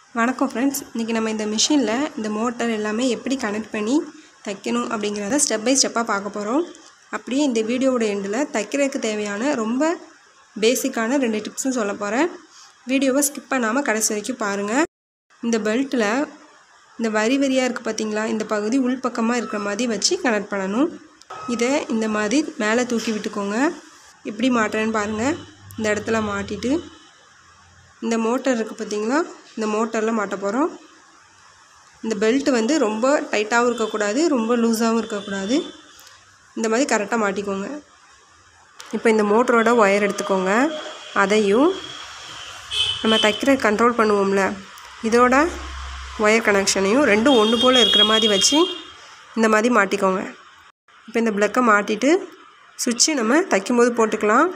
வணக்கம் ஃப்ரெண்ட்ஸ் இன்றைக்கி நம்ம இந்த மிஷினில் இந்த மோட்டர் எல்லாமே எப்படி கனெக்ட் பண்ணி தைக்கணும் அப்படிங்கிறத ஸ்டெப் பை ஸ்டெப்பாக பார்க்க போகிறோம் அப்படியே இந்த வீடியோவோட எண்டில் தைக்கிறதுக்கு தேவையான ரொம்ப பேசிக்கான ரெண்டு டிப்ஸும் சொல்ல போகிறேன் வீடியோவை ஸ்கிப் பண்ணாமல் கடைசி வரைக்கும் பாருங்கள் இந்த பெல்ட்டில் இந்த வரி வரியாக இருக்குது பார்த்தீங்களா இந்த பகுதி உள்பக்கமாக இருக்கிற மாதிரி வச்சு கனெக்ட் பண்ணணும் இதை இந்த மாதிரி மேலே தூக்கி விட்டுக்கோங்க எப்படி மாட்டுறேன்னு பாருங்கள் இந்த இடத்துல மாட்டிட்டு இந்த மோட்டர் இருக்குது பார்த்தீங்களா இந்த மோட்டரில் மாட்ட போகிறோம் இந்த பெல்ட் வந்து ரொம்ப டைட்டாகவும் இருக்கக்கூடாது ரொம்ப லூஸாகவும் இருக்கக்கூடாது இந்த மாதிரி கரெக்டாக மாட்டிக்கோங்க இப்போ இந்த மோட்டரோட ஒயர் எடுத்துக்கோங்க அதையும் நம்ம தைக்கிற கண்ட்ரோல் பண்ணுவோம்ல இதோட ஒயர் கனெக்ஷனையும் ரெண்டும் ஒன்று போல் இருக்கிற மாதிரி வச்சு இந்த மாதிரி மாட்டிக்கோங்க இப்போ இந்த ப்ளக்கை மாட்டிட்டு சுவிட்சு நம்ம தைக்கும்போது போட்டுக்கலாம்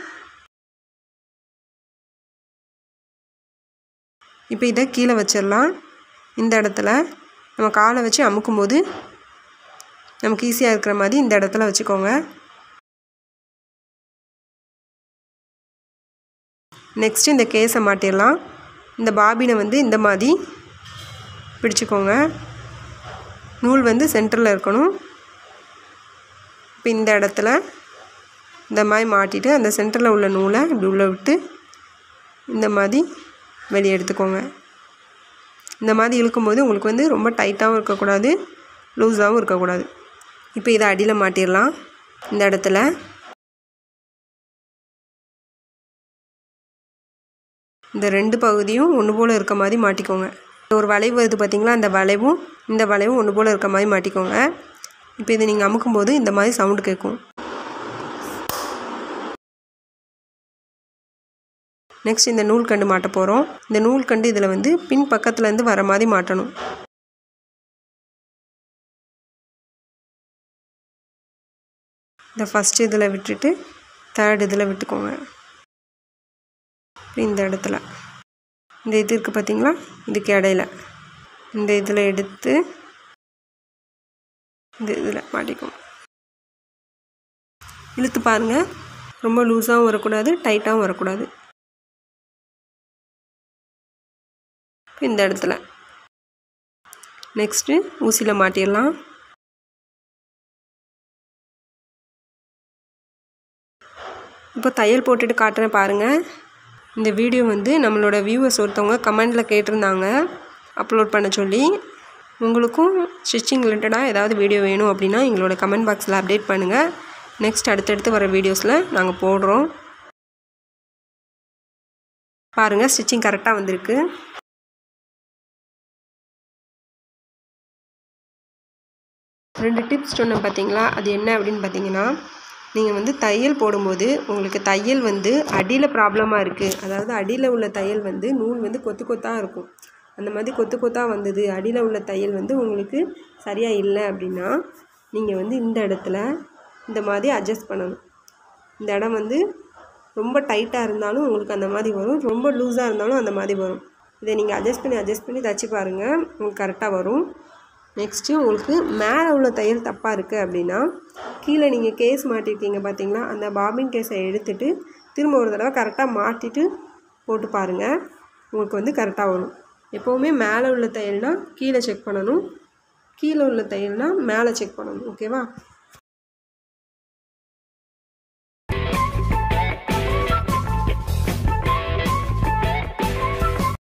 இப்போ இதை கீழே வச்சிடலாம் இந்த இடத்துல நம்ம காலை வச்சு அமுக்கும்போது நமக்கு ஈஸியாக இருக்கிற மாதிரி இந்த இடத்துல வச்சுக்கோங்க நெக்ஸ்ட் இந்த கேஸை மாட்டிடலாம் இந்த பாபினை வந்து இந்த மாதிரி பிடிச்சிக்கோங்க நூல் வந்து சென்டரில் இருக்கணும் இப்போ இந்த இடத்துல இந்த மாதிரி மாட்டிட்டு அந்த சென்டரில் உள்ள நூலை இப்படி உள்ளே விட்டு இந்த மாதிரி வெளியே எடுத்துக்கோங்க இந்த மாதிரி இழுக்கும்போது உங்களுக்கு வந்து ரொம்ப டைட்டாகவும் இருக்கக்கூடாது லூஸாகவும் இருக்கக்கூடாது இப்போ இதை அடியில் மாட்டிடலாம் இந்த இடத்துல இந்த ரெண்டு பகுதியும் ஒன்று போல் இருக்க மாதிரி மாட்டிக்கோங்க ஒரு வளைவு வருது பார்த்திங்களா அந்த வளைவும் இந்த வளைவும் ஒன்று போல் இருக்க மாதிரி மாட்டிக்கோங்க இப்போ இதை நீங்கள் அமுக்கும்போது இந்த மாதிரி சவுண்டு கேட்கும் நெக்ஸ்ட் இந்த நூல்கண்டு மாட்ட போகிறோம் இந்த நூல்கண்டு இதில் வந்து பின் பக்கத்துலேருந்து வர மாதிரி மாட்டணும் இந்த ஃபஸ்ட் இதில் விட்டுட்டு தேர்ட் இதில் விட்டுக்கோங்க இந்த இடத்துல இந்த இது இருக்குது பார்த்தீங்களா இதுக்கு இடையில இந்த இதில் எடுத்து இந்த இதில் மாட்டிக்கோங்க இழுத்து பாருங்கள் ரொம்ப லூஸாகவும் வரக்கூடாது டைட்டாகவும் வரக்கூடாது இந்த இடத்துல நெக்ஸ்ட்டு ஊசியில் மாட்டிடலாம் இப்போ தையல் போட்டுட்டு காட்டுறேன் பாருங்கள் இந்த வீடியோ வந்து நம்மளோட வியூவர்ஸ் ஒருத்தவங்க கமெண்டில் கேட்டிருந்தாங்க அப்லோட் பண்ண சொல்லி உங்களுக்கும் ஸ்டிச்சிங் ரிலேட்டடாக ஏதாவது வீடியோ வேணும் அப்படின்னா எங்களோட கமெண்ட் பாக்ஸில் அப்டேட் பண்ணுங்கள் நெக்ஸ்ட் அடுத்தடுத்து வர வீடியோஸில் நாங்கள் போடுறோம் பாருங்கள் ஸ்டிச்சிங் கரெக்டாக வந்திருக்கு ரெண்டு டிப்ஸ் சொன்னேன் பார்த்தீங்களா அது என்ன அப்படின்னு பார்த்தீங்கன்னா நீங்கள் வந்து தையல் போடும்போது உங்களுக்கு தையல் வந்து அடியில் ப்ராப்ளமாக இருக்குது அதாவது அடியில் உள்ள தையல் வந்து நூல் வந்து கொத்து கொத்தாக இருக்கும் அந்த மாதிரி கொத்து கொத்தாக வந்தது அடியில் உள்ள தையல் வந்து உங்களுக்கு சரியாக இல்லை அப்படின்னா நீங்கள் வந்து இந்த இடத்துல இந்த மாதிரி அட்ஜஸ்ட் பண்ணணும் இந்த இடம் வந்து ரொம்ப டைட்டாக இருந்தாலும் உங்களுக்கு அந்த மாதிரி வரும் ரொம்ப லூஸாக இருந்தாலும் அந்த மாதிரி வரும் இதை நீங்கள் அட்ஜஸ்ட் பண்ணி அட்ஜஸ்ட் பண்ணி தச்சு பாருங்கள் உங்களுக்கு கரெக்டாக வரும் நெக்ஸ்ட்டு உங்களுக்கு மேலே உள்ள தையல் தப்பாக இருக்குது அப்படின்னா கீழே நீங்கள் கேஸ் மாட்டிருக்கீங்க பார்த்தீங்களா அந்த பாபின் கேஸை எடுத்துகிட்டு திரும்ப ஒரு தடவை கரெக்டாக மாட்டிட்டு போட்டு பாருங்கள் உங்களுக்கு வந்து கரெக்டாக வரும் எப்போவுமே மேலே உள்ள தையல்னால் கீழே செக் பண்ணணும் கீழே உள்ள தையல்னால் மேலே செக் பண்ணணும் ஓகேவா